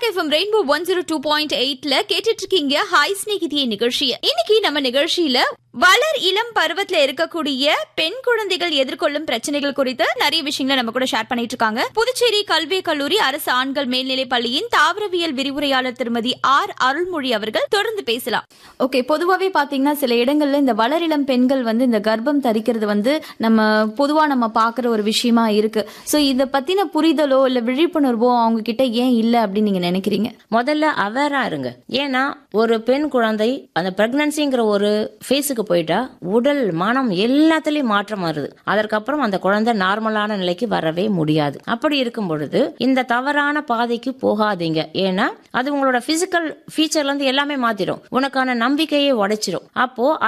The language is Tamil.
FM rainbow one zero two point எயிட்ல கேட்டுட்டு இருக்கீங்க ஹாய் ஸ்நேகிதியை நிகழ்ச்சியை இன்னைக்கு நம்ம நிகழ்ச்சியில வளர் இளம் பருவத்துல இருக்கக்கூடிய பெண் குழந்தைகள் எதிர்கொள்ளும் பிரச்சனைகள் குறித்து நிறைய விஷயங்களை நம்ம கூட ஷேர் பண்ணிட்டு இருக்காங்க புதுச்சேரி கல்வி கல்லூரி அரசு ஆண்கள் மேல்நிலைப் பள்ளியின் தாவரவியல் விரிவுரையாளர் திருமதி ஆர் அருள்மொழி அவர்கள் தொடர்ந்து பேசலாம் ஓகே பொதுவாகவே பாத்தீங்கன்னா சில இடங்கள்ல இந்த வளரிளம் பெண்கள் வந்து இந்த கர்ப்பம் தரிக்கிறது வந்து நம்ம பொதுவா நம்ம பாக்குற ஒரு விஷயமா இருக்கு சோ இத பத்தின புரிதலோ இல்ல விழிப்புணர்வோ அவங்க கிட்ட ஏன் இல்ல அப்படின்னு நீங்க நினைக்கிறீங்க முதல்ல அவேரா இருங்க ஏன்னா ஒரு பெண் குழந்தை அந்த பிரெக்னன்சிங்கிற ஒரு ஃபேஸுக்கு போயிட்டா உடல் மனம் எல்லாத்துலயும் மாற்றம் வருது அதற்கப்புறம் அந்த குழந்தை நார்மலான நிலைக்கு வரவே முடியாது அப்படி இருக்கும் பொழுது இந்த தவறான பாதைக்கு போகாதீங்க ஏன்னா அது உங்களோட பிசிக்கல் ஃபீச்சர்ல இருந்து எல்லாமே மாத்திடும் உனக்கான நம்பிக்கையை உடைச்சிடும் அப்போ